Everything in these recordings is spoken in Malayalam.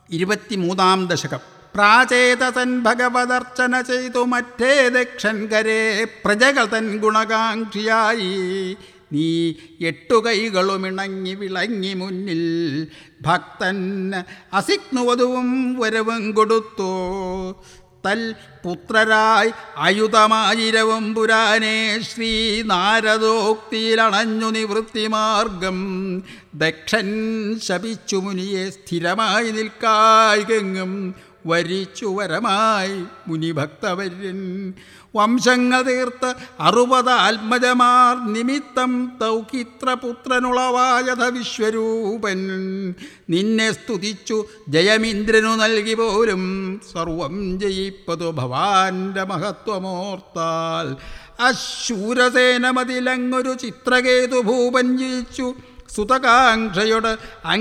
ഇരുപത്തിമൂന്നാം ദശകം പ്രാചേതസൻ ഭഗവദർച്ചന ചെയ്തു മറ്റേ ദക്ഷൻകരെ പ്രജകൾ തൻ ഗുണകാംക്ഷിയായി നീ എട്ടു കൈകളുമിണങ്ങി വിളങ്ങി മുന്നിൽ ഭക്തൻ അസിഗ്നുവധുവും വരവും കൊടുത്തു തൽ പുത്രരായി അയുതമായിരവും പുരാനേ ശ്രീ നാരദോക്തിയിലണഞ്ഞു നിവൃത്തിമാർഗം ദക്ഷൻ ശപിച്ചു മുനിയെ സ്ഥിരമായി നിൽക്കായികെങ്ങും വരിച്ചു വരമായി മുനിഭക്തവര്യൻ വംശങ്ങൾ തീർത്ത് അറുപത് ആത്മജമാർ നിമിത്തം തൗകിത്രപുത്രനുളവായത വിശ്വരൂപൻ നിന്നെ സ്തുതിച്ചു ജയമിന്ദ്രനു നൽകി പോലും സർവം ജയിപ്പതു ഭവാന്റെ മഹത്വമോർത്താൽ അശൂരസേനമതിലങ്ങൊരു ചിത്രകേതു ഭൂപൻ ജയിച്ചു സുതകാംക്ഷയോട്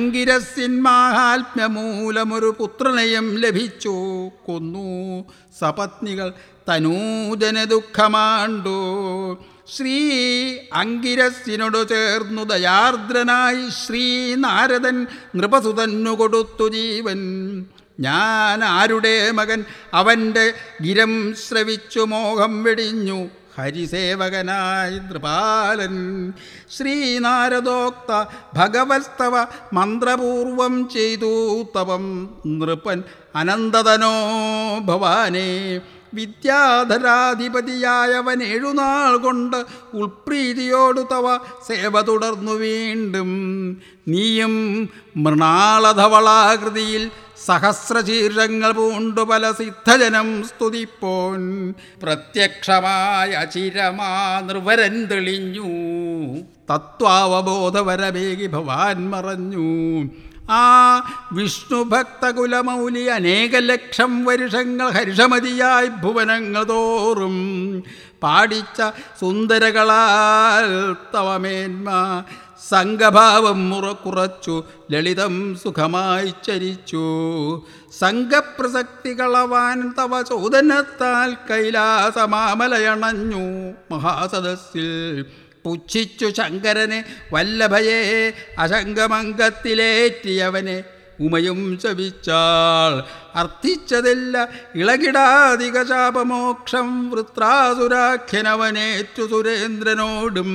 അങ്കിരസ്യന്മാഹാത്മ്യമൂലമൊരു പുത്രനെയും ലഭിച്ചു കൊന്നു സപത്നികൾ തനൂജന ദുഃഖമാണ്ടു ശ്രീ അങ്കിരസ്യനോട് ചേർന്നു ദയാർദ്രനായി ശ്രീ നാരദൻ നൃപസുതന്നു കൊടുത്തു ജീവൻ ഞാൻ ആരുടെ മകൻ അവൻ്റെ ഗിരം ശ്രവിച്ചു മോഹം വെടിഞ്ഞു ഹരിസേവകനായി നൃപാലൻ ശ്രീനാരദോക്ത ഭഗവസ്തവ മന്ത്രപൂർവം ചെയ്തു തവം നൃപൻ അനന്തതനോ ഭവാനേ വിദ്യാധരാധിപതിയായവൻ ഏഴുനാൾ കൊണ്ട് ഉൾപ്രീതിയോടു തവ സേവ തുടർന്നു വീണ്ടും നീയും മൃണാളധവളാകൃതിയിൽ സഹസ്രശീർഷങ്ങൾ പൂണ്ടു പല സിദ്ധജനം സ്തുതിപ്പോൻ പ്രത്യക്ഷമായ ചിരമാ നിർവരൻ തെളിഞ്ഞു തത്വാവബോധവരമേകി ഭവാൻ മറഞ്ഞു ആ വിഷ്ണു ഭക്തകുലമൗലി അനേക ലക്ഷം വരുഷങ്ങൾ ഹർഷമതിയായി ഭുവനങ്ങൾ തോറും പാടിച്ച സുന്ദരകളാൽ തവമേന്മ സംഘഭാവം മുറ കുറച്ചു ലളിതം സുഖമായി ചരിച്ചു സംഘപ്രസക്തികളവാൻ തവ ചോദനത്താൽ കൈലാസമാമലയണഞ്ഞു മഹാസദസ്സിൽ പുച്ഛിച്ചു ശങ്കരനെ വല്ലഭയെ അശങ്കമംഗത്തിലേറ്റിയവനെ ഉമയും ശപിച്ചാൾ അർത്ഥിച്ചതില്ല ഇളകിടാധിക ശാപമോക്ഷം വൃത്രാസുരാഖ്യനവനേറ്റു സുരേന്ദ്രനോടും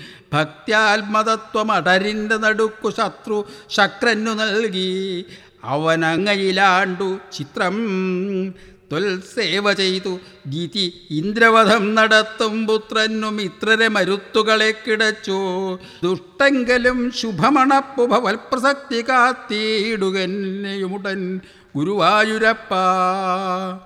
ഭക്ത്യാത്മതത്വമടരിൻ്റെ നടുക്കു ശത്രു ശക്രനു നൽകി അവനങ്ങയിലാണ്ടു ചിത്രം ത്വൽസേവ ചെയ്തു ഗീതി ഇന്ദ്രവധം നടത്തും പുത്രനു മിത്രരെ മരുത്തുകളെ കിടച്ചു ദുഷ്ടങ്കലും ശുഭമണപ്പു ഭവൽപ്രസക്തി കാത്തിയിടുകന്നെയുമുടൻ ഗുരുവായൂരപ്പ